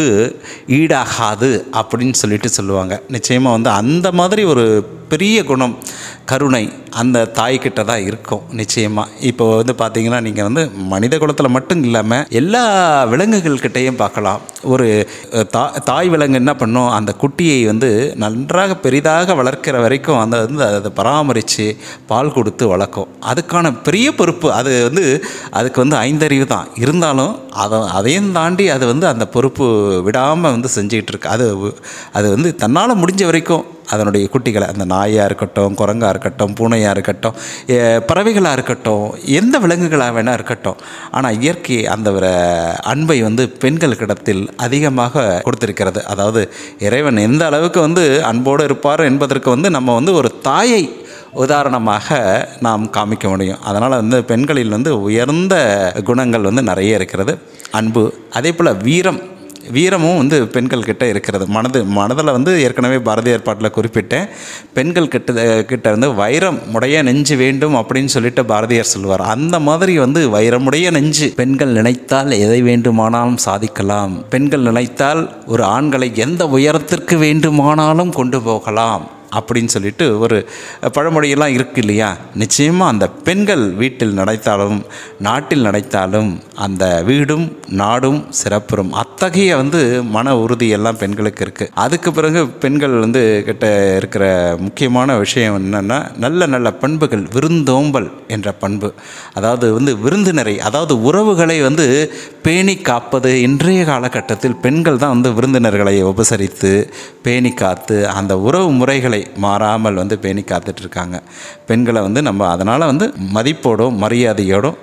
ஈடாகாது அப்படின்னு சொல்லிட்டு சொல்லுவாங்க நிச்சயமாக வந்து அந்த மாதிரி ஒரு பெரிய குணம் கருணை அந்த தாய்கிட்ட தான் இருக்கும் நிச்சயமாக இப்போ வந்து பார்த்தீங்கன்னா நீங்கள் வந்து மனித குலத்தில் மட்டும் இல்லாமல் எல்லா விலங்குகள்கிட்டையும் பார்க்கலாம் ஒரு அஹ், தா தாய் விலங்கு என்ன பண்ணும் அந்த குட்டியை வந்து நன்றாக பெரிதாக வளர்க்கிற வரைக்கும் அந்த வந்து அதை பராமரித்து பால் கொடுத்து வளர்க்கும் அதுக்கான பெரிய பொறுப்பு அது வந்து அதுக்கு வந்து ஐந்தறிவு தான் இருந்தாலும் அதை அதையும் தாண்டி அது வந்து அந்த பொறுப்பு விடாமல் வந்து செஞ்சுக்கிட்டு இருக்கு அது அது வந்து தன்னால் முடிஞ்ச வரைக்கும் அதனுடைய குட்டிகளை அந்த நாயாக இருக்கட்டும் குரங்காக இருக்கட்டும் பூனையாக இருக்கட்டும் எ- பறவைகளாக இருக்கட்டும் எந்த விலங்குகளாக வேணால் இருக்கட்டும் ஆனால் இயற்கை அந்த ஒரு அன்பை வந்து பெண்களுக்கிடத்தில் அதிகமாக கொடுத்திருக்கிறது அதாவது இறைவன் எந்த அளவுக்கு வந்து அன்போடு இருப்பார் என்பதற்கு வந்து நம்ம வந்து ஒரு தாயை உதாரணமாக நாம் காமிக்க முடியும் அதனால் வந்து பெண்களில் வந்து உயர்ந்த குணங்கள் வந்து நிறைய இருக்கிறது அன்பு அதே போல் வீரம் வீரமும் வந்து பெண்கள் கிட்ட இருக்கிறது மனது மனதில் வந்து ஏற்கனவே பாரதியார் பாட்டில் குறிப்பிட்டேன் பெண்கள் கிட்ட கிட்ட வந்து வைரம் உடைய நெஞ்சு வேண்டும் அப்படின்னு சொல்லிட்டு பாரதியார் சொல்லுவார் அந்த மாதிரி வந்து வைரமுடைய நெஞ்சு பெண்கள் நினைத்தால் எதை வேண்டுமானாலும் சாதிக்கலாம் பெண்கள் நினைத்தால் ஒரு ஆண்களை எந்த உயரத்திற்கு வேண்டுமானாலும் கொண்டு போகலாம் அப்படின்னு சொல்லிட்டு ஒரு பழமொழியெல்லாம் இருக்கு இல்லையா நிச்சயமாக அந்த பெண்கள் வீட்டில் நடைத்தாலும் நாட்டில் நடைத்தாலும் அந்த வீடும் நாடும் சிறப்புறும் அத்தகைய வந்து மன உறுதி எல்லாம் பெண்களுக்கு இருக்குது அதுக்கு பிறகு பெண்கள் வந்து கிட்ட இருக்கிற முக்கியமான விஷயம் என்னென்னா நல்ல நல்ல பண்புகள் விருந்தோம்பல் என்ற பண்பு அதாவது வந்து விருந்தினரை அதாவது உறவுகளை வந்து பேணி காப்பது இன்றைய காலகட்டத்தில் பெண்கள் தான் வந்து விருந்தினர்களை உபசரித்து பேணி காத்து அந்த உறவு முறைகளை மாறாமல் வந்து பேணி காத்துட்டு இருக்காங்க பெண்களை வந்து நம்ம அதனால் வந்து மதிப்போடும் மரியாதையோடும்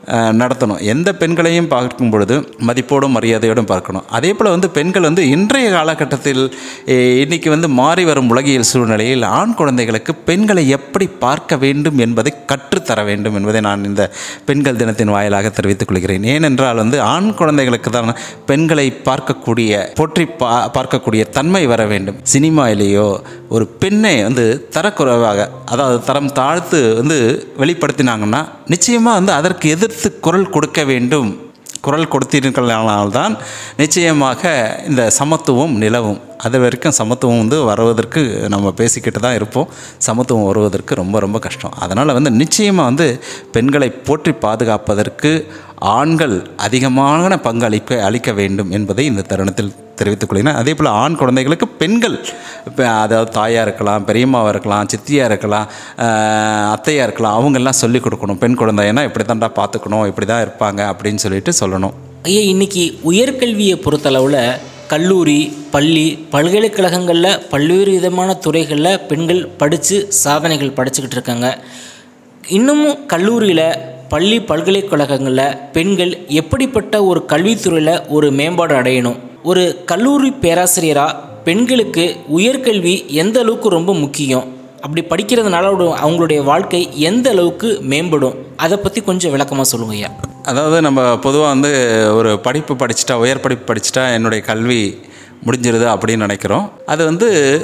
அஹ், நடத்தணும் எந்த பெண்களையும் பார்க்கும் பொழுது மதிப்போடும் மரியாதையோடும் பார்க்கணும் அதே போல் வந்து பெண்கள் வந்து இன்றைய காலகட்டத்தில் அஹ், இன்னைக்கு வந்து மாறி வரும் உலகியல் சூழ்நிலையில் ஆண் குழந்தைகளுக்கு பெண்களை எப்படி பார்க்க வேண்டும் என்பதை கற்றுத்தர வேண்டும் என்பதை நான் இந்த பெண்கள் தினத்தின் வாயிலாக தெரிவித்துக் கொள்கிறேன் ஏனென்றால் வந்து ஆண் குழந்தைகளுக்கு தான் பெண்களை பார்க்கக்கூடிய போற்றி பா பார்க்கக்கூடிய தன்மை வர வேண்டும் சினிமாவிலேயோ ஒரு பெண்ணை வந்து தரக்குறைவாக அதாவது தரம் தாழ்த்து வந்து வெளிப்படுத்தினாங்கன்னா நிச்சயமாக வந்து அதற்கு எதிர்த்து குரல் கொடுக்க வேண்டும் குரல் கொடுத்தீர்களால்தான் நிச்சயமாக இந்த சமத்துவம் நிலவும் அது வரைக்கும் சமத்துவம் வந்து வருவதற்கு நம்ம பேசிக்கிட்டு தான் இருப்போம் சமத்துவம் வருவதற்கு ரொம்ப ரொம்ப கஷ்டம் அதனால் வந்து நிச்சயமாக வந்து பெண்களை போற்றி பாதுகாப்பதற்கு ஆண்கள் அதிகமான பங்களிப்பை அளிக்க வேண்டும் என்பதை இந்த தருணத்தில் தெரிவித்துக் கொள்கிறேன் அதே போல் ஆண் குழந்தைகளுக்கு பெண்கள் இப்போ அதாவது தாயாக இருக்கலாம் பெரியம்மாவாக இருக்கலாம் சித்தியாக இருக்கலாம் ஆஹ், அத்தையாக இருக்கலாம் அவங்கெல்லாம் சொல்லிக் கொடுக்கணும் பெண் குழந்தைன்னா இப்படி தான்டா பார்த்துக்கணும் இப்படி தான் இருப்பாங்க அப்படின்னு சொல்லிட்டு சொல்லணும் ஐயா இன்னைக்கு உயர்கல்வியை பொறுத்தளவில் கல்லூரி பள்ளி பல்கலைக்கழகங்களில் பல்வேறு விதமான துறைகளில் பெண்கள் படித்து சாதனைகள் படைச்சிக்கிட்டு இருக்காங்க இன்னமும் கல்லூரியில் பள்ளி பல்கலைக்கழகங்களில் பெண்கள் எப்படிப்பட்ட ஒரு கல்வித்துறையில் ஒரு மேம்பாடு அடையணும் ஒரு கல்லூரி பேராசிரியராக பெண்களுக்கு உயர்கல்வி எந்த அளவுக்கு ரொம்ப முக்கியம் அப்படி படிக்கிறதுனால அவரு- அவங்களுடைய வாழ்க்கை எந்த அளவுக்கு மேம்படும் அதை பற்றி கொஞ்சம் விளக்கமாக சொல்லுங்க ஐயா அதாவது நம்ம பொதுவாக வந்து ஒரு படிப்பு படிச்சுட்டா உயர் படிப்பு படிச்சுட்டா என்னுடைய கல்வி முடிஞ்சிருது அப்படின்னு நினைக்கிறோம் அது வந்து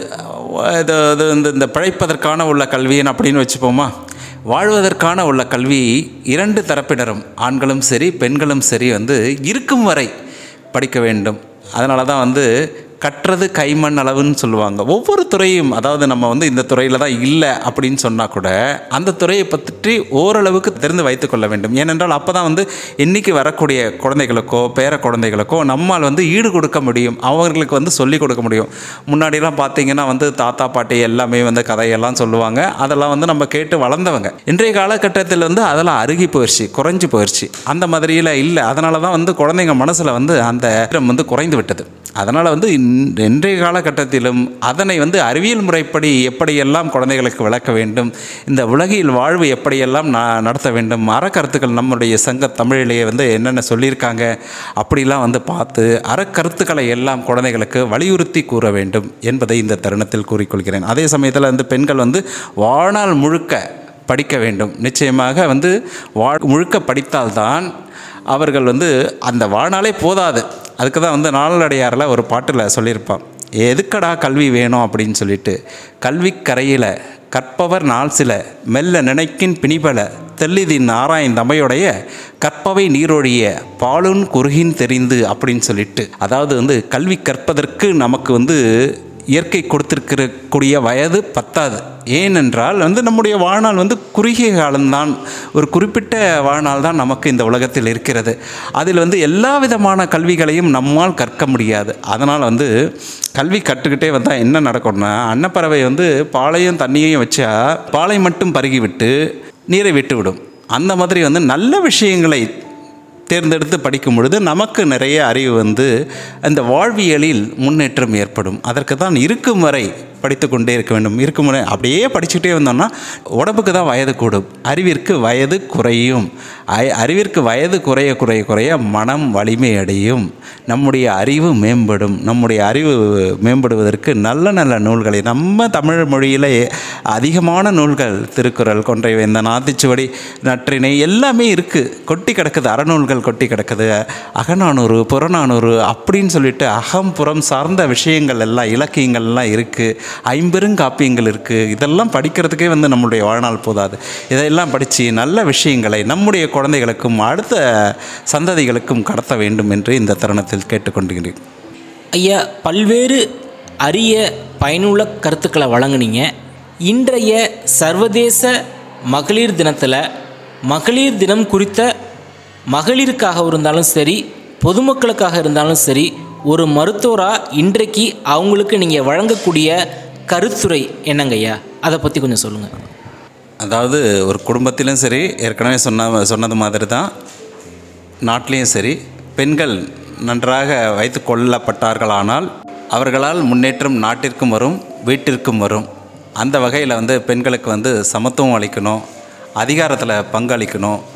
அஹ், இது இது இந்த இந்த பிழைப்பதற்கான உள்ள கல்வின்னு அப்படின்னு வச்சுப்போமா வாழ்வதற்கான உள்ள கல்வி இரண்டு தரப்பினரும் ஆண்களும் சரி பெண்களும் சரி வந்து இருக்கும் வரை படிக்க வேண்டும் அதனால தான் வந்து கற்றது கைமண் அளவுன்னு சொல்லுவாங்க ஒவ்வொரு துறையும் அதாவது நம்ம வந்து இந்த துறையில் தான் இல்லை அப்படின்னு சொன்னால் கூட அந்த துறையை பற்றி ஓரளவுக்கு தெரிந்து வைத்துக்கொள்ள வேண்டும் ஏனென்றால் அப்போ தான் வந்து இன்னைக்கு வரக்கூடிய குழந்தைகளுக்கோ பேர குழந்தைகளுக்கோ நம்மால் வந்து ஈடு கொடுக்க முடியும் அவங்களுக்கு வந்து சொல்லிக் கொடுக்க முடியும் முன்னாடிலாம் பார்த்தீங்கன்னா வந்து தாத்தா பாட்டி எல்லாமே வந்து கதையெல்லாம் சொல்லுவாங்க அதெல்லாம் வந்து நம்ம கேட்டு வளர்ந்தவங்க இன்றைய காலகட்டத்தில் வந்து அதெல்லாம் அருகி போயிடுச்சு குறைஞ்சு போயிடுச்சு அந்த மாதிரியில் இல்லை அதனால தான் வந்து குழந்தைங்க மனசில் வந்து அந்த ஈரம் வந்து குறைந்து விட்டது அதனால் வந்து இன்- இன்றைய காலகட்டத்திலும் அதனை வந்து அறிவியல் முறைப்படி எப்படியெல்லாம் குழந்தைகளுக்கு விளக்க வேண்டும் இந்த உலகில் வாழ்வு எப்படியெல்லாம் ந நடத்த வேண்டும் அறக்கருத்துக்கள் நம்முடைய சங்க தமிழிலேயே வந்து என்னென்ன சொல்லியிருக்காங்க அப்படிலாம் வந்து பார்த்து அறக்கருத்துக்களை எல்லாம் குழந்தைகளுக்கு வலியுறுத்தி கூற வேண்டும் என்பதை இந்த தருணத்தில் கூறிக்கொள்கிறேன் அதே சமயத்தில் வந்து பெண்கள் வந்து வாழ்நாள் முழுக்க படிக்க வேண்டும் நிச்சயமாக வந்து வாழ் முழுக்க படித்தால்தான் அவர்கள் வந்து அந்த வாழ்நாளே போதாது அதுக்கு தான் வந்து நாளடையாரில் ஒரு பாட்டில் சொல்லியிருப்பான் எதுக்கடா கல்வி வேணும் அப்படின்னு சொல்லிட்டு கல்வி கரையில் கற்பவர் நாள் சில மெல்ல நினைக்கின் பிணிபல தெல்லிதின் ஆராய்ந்த தமையுடைய கற்பவை நீரொழிய பாலுன் குறுகின் தெரிந்து அப்படின்னு சொல்லிட்டு அதாவது வந்து கல்வி கற்பதற்கு நமக்கு வந்து இயற்கை கொடுத்திருக்கிற கூடிய வயது பத்தாது ஏனென்றால் வந்து நம்முடைய வாழ்நாள் வந்து குறுகிய காலம்தான் ஒரு குறிப்பிட்ட வாழ்நாள் தான் நமக்கு இந்த உலகத்தில் இருக்கிறது அதில் வந்து எல்லா விதமான கல்விகளையும் நம்மால் கற்க முடியாது அதனால் வந்து கல்வி கற்றுக்கிட்டே வந்தால் என்ன நடக்கும்னா அன்னப்பறவை வந்து பாலையும் தண்ணியையும் வச்சா பாலை மட்டும் பருகிவிட்டு நீரை விட்டுவிடும் அந்த மாதிரி வந்து நல்ல விஷயங்களை தேர்ந்தெடுத்து படிக்கும் பொழுது நமக்கு நிறைய அறிவு வந்து அந்த வாழ்வியலில் முன்னேற்றம் ஏற்படும் அதற்கு தான் இருக்கும் வரை படித்து கொண்டே இருக்க வேண்டும் இருக்கும் வரை அப்படியே படிச்சுட்டே வந்தோம்னா உடம்புக்கு தான் வயது கூடும் அறிவிற்கு வயது குறையும் ஐ- அறிவிற்கு வயது குறைய குறைய குறைய மனம் வலிமை அடையும் நம்முடைய அறிவு மேம்படும் நம்முடைய அறிவு மேம்படுவதற்கு நல்ல நல்ல நூல்களை நம்ம தமிழ் மொழியில் அதிகமான நூல்கள் திருக்குறள் கொன்றை வேந்த நாத்திச்சுவடி நற்றிணை எல்லாமே இருக்குது கொட்டி கிடக்குது அறநூல்கள் கொட்டி கிடக்குது அகநானூறு புறநானூறு அப்படின்னு சொல்லிட்டு அகம் புறம் சார்ந்த விஷயங்கள் எல்லாம் இலக்கியங்கள் எல்லாம் இருக்குது ஐம்பெருங்காப்பியங்கள் இருக்குது இதெல்லாம் படிக்கிறதுக்கே வந்து நம்மளுடைய வாழ்நாள் போதாது இதையெல்லாம் படித்து நல்ல விஷயங்களை நம்முடைய குழந்தைகளுக்கும் அடுத்த சந்ததிகளுக்கும் கடத்த வேண்டும் என்று இந்த தருணத்தில் கேட்டுக்கொண்டுகிறேன் ஐயா பல்வேறு அரிய பயனுள்ள கருத்துக்களை வழங்குனீங்க இன்றைய சர்வதேச மகளிர் தினத்தில் மகளிர் தினம் குறித்த மகளிருக்காக இருந்தாலும் சரி பொதுமக்களுக்காக இருந்தாலும் சரி ஒரு மருத்துவராக இன்றைக்கு அவங்களுக்கு நீங்கள் வழங்கக்கூடிய கருத்துரை என்னங்க ஐயா அதை பற்றி கொஞ்சம் சொல்லுங்கள் அதாவது ஒரு குடும்பத்திலும் சரி ஏற்கனவே சொன்ன சொன்னது மாதிரி தான் நாட்டிலையும் சரி பெண்கள் நன்றாக வைத்து கொள்ளப்பட்டார்களானால் அவர்களால் முன்னேற்றம் நாட்டிற்கும் வரும் வீட்டிற்கும் வரும் அந்த வகையில் வந்து பெண்களுக்கு வந்து சமத்துவம் அளிக்கணும் அதிகாரத்தில் பங்களிக்கணும்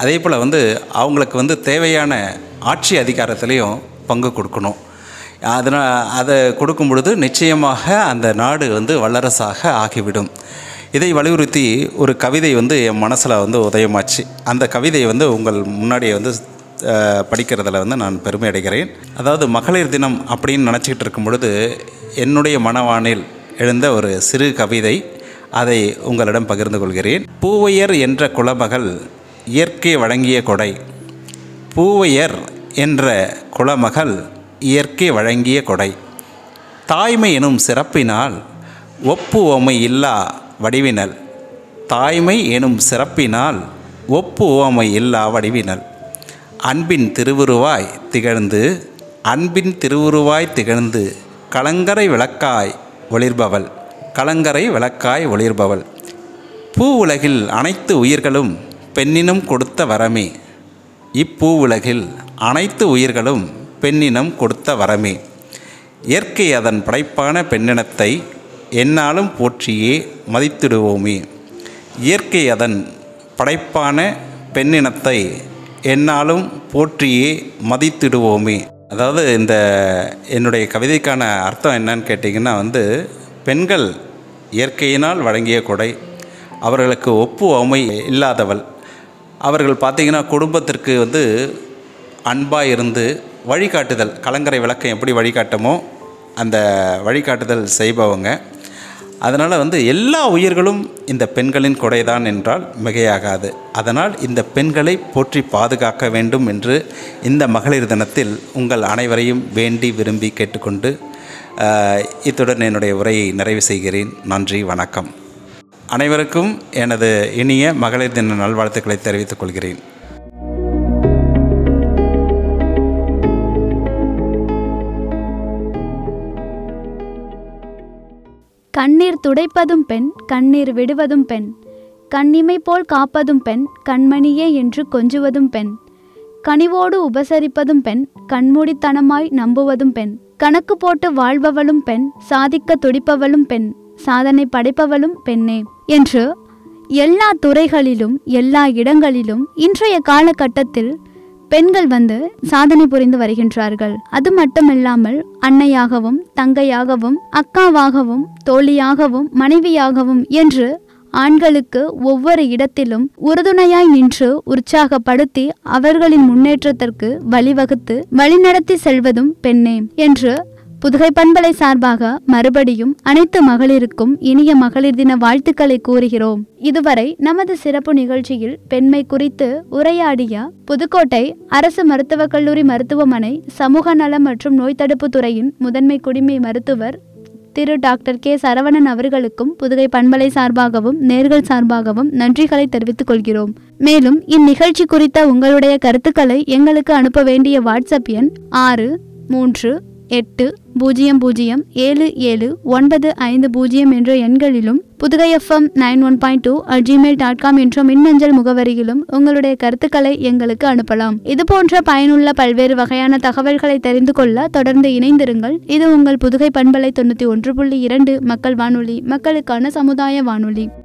அதே போல் வந்து அவங்களுக்கு வந்து தேவையான ஆட்சி அதிகாரத்திலையும் பங்கு கொடுக்கணும் அதனால் அதை கொடுக்கும் பொழுது நிச்சயமாக அந்த நாடு வந்து வல்லரசாக ஆகிவிடும் இதை வலியுறுத்தி ஒரு கவிதை வந்து என் மனசில் வந்து உதயமாச்சு அந்த கவிதை வந்து உங்கள் முன்னாடியே வந்து அஹ், படிக்கிறதுல வந்து நான் பெருமை அடைகிறேன் அதாவது மகளிர் தினம் அப்படின்னு நினச்சிக்கிட்டு இருக்கும் பொழுது என்னுடைய மனவானில் எழுந்த ஒரு சிறு கவிதை அதை உங்களிடம் பகிர்ந்து கொள்கிறேன் பூவையர் என்ற குலமகள் இயற்கை வழங்கிய கொடை பூவையர் என்ற குலமகள் இயற்கை வழங்கிய கொடை தாய்மை எனும் சிறப்பினால் ஒப்புவமை இல்லா வடிவினல் தாய்மை எனும் சிறப்பினால் ஒப்புவமை இல்லா வடிவினல் அன்பின் திருவுருவாய் திகழ்ந்து அன்பின் திருவுருவாய் திகழ்ந்து கலங்கரை விளக்காய் ஒளிர்பவள் கலங்கரை விளக்காய் ஒளிர்பவள் பூ உலகில் அனைத்து உயிர்களும் பெண்ணினம் கொடுத்த வரமே இப்பூ உலகில் அனைத்து உயிர்களும் பெண்ணினம் கொடுத்த வரமே இயற்கை அதன் படைப்பான பெண்ணினத்தை எந்நாளும் போற்றியே மதித்திடுவோமே இயற்கை அதன் படைப்பான பெண்ணினத்தை எந்நாளும் போற்றியே மதித்திடுவோமே அதாவது இந்த என்னுடைய கவிதைக்கான அர்த்தம் என்னன்னு கேட்டிங்கன்னா வந்து பெண்கள் இயற்கையினால் வழங்கிய கொடை அவர்களுக்கு ஒப்பு அவமை இல்லாதவள் அவர்கள் பார்த்திங்கன்னா குடும்பத்திற்கு வந்து அன்பாக இருந்து வழிகாட்டுதல் கலங்கரை விளக்கம் எப்படி வழிகாட்டுமோ அந்த வழிகாட்டுதல் செய்பவங்க அதனால் வந்து எல்லா உயிர்களும் இந்த பெண்களின் கொடைதான் என்றால் மிகையாகாது அதனால் இந்த பெண்களை போற்றி பாதுகாக்க வேண்டும் என்று இந்த மகளிர் தினத்தில் உங்கள் அனைவரையும் வேண்டி விரும்பி கேட்டுக்கொண்டு ஆஹ், இத்துடன் என்னுடைய உரையை நிறைவு செய்கிறேன் நன்றி வணக்கம் அனைவருக்கும் எனது இனிய மகளிர் தின நல்வாழ்த்துக்களை தெரிவித்துக் கொள்கிறேன் கண்ணீர் துடைப்பதும் பெண் கண்ணீர் விடுவதும் பெண் கண்ணிமை போல் காப்பதும் பெண் கண்மணியே என்று கொஞ்சுவதும் பெண் கனிவோடு உபசரிப்பதும் பெண் கண்மூடித்தனமாய் நம்புவதும் பெண் கணக்கு போட்டு வாழ்பவளும் பெண் சாதிக்க துடிப்பவளும் பெண் சாதனை படைப்பவளும் பெண்ணே என்று எல்லா துறைகளிலும் எல்லா இடங்களிலும் இன்றைய காலகட்டத்தில் பெண்கள் வந்து சாதனை புரிந்து வருகின்றார்கள் அது மட்டுமில்லாமல் அன்னையாகவும் தங்கையாகவும் அக்காவாகவும் தோழியாகவும் மனைவியாகவும் என்று ஆண்களுக்கு ஒவ்வொரு இடத்திலும் உறுதுணையாய் நின்று உற்சாகப்படுத்தி அவர்களின் முன்னேற்றத்திற்கு வழிவகுத்து வழிநடத்தி செல்வதும் பெண்ணே என்று புதுகை பண்பலை சார்பாக மறுபடியும் அனைத்து மகளிருக்கும் இனிய மகளிர் தின வாழ்த்துக்களை கூறுகிறோம் இதுவரை நமது சிறப்பு நிகழ்ச்சியில் பெண்மை குறித்து உரையாடிய புதுக்கோட்டை அரசு மருத்துவக் கல்லூரி மருத்துவமனை சமூக நலம் மற்றும் நோய் தடுப்பு துறையின் முதன்மை குடிமை மருத்துவர் திரு டாக்டர் கே சரவணன் அவர்களுக்கும் புதுகை பண்பலை சார்பாகவும் நேர்கள் சார்பாகவும் நன்றிகளை தெரிவித்துக் கொள்கிறோம் மேலும் இந்நிகழ்ச்சி குறித்த உங்களுடைய கருத்துக்களை எங்களுக்கு அனுப்ப வேண்டிய வாட்ஸ்அப் எண் ஆறு மூன்று எட்டு பூஜ்ஜியம் பூஜ்ஜியம் ஏழு ஏழு ஒன்பது ஐந்து பூஜ்ஜியம் என்ற எண்களிலும் Puthugai FM nine one point two at Gmail dot com என்ற மின்னஞ்சல் முகவரியிலும் உங்களுடைய கருத்துக்களை எங்களுக்கு அனுப்பலாம் இது போன்ற பயனுள்ள பல்வேறு வகையான தகவல்களை தெரிந்து கொள்ள தொடர்ந்து இணைந்திருங்கள் இது உங்கள் புதுகை பண்பலை தொண்ணூற்றி ஒன்று புள்ளி இரண்டு மக்கள் வானொலி மக்களுக்கான சமுதாய வானொலி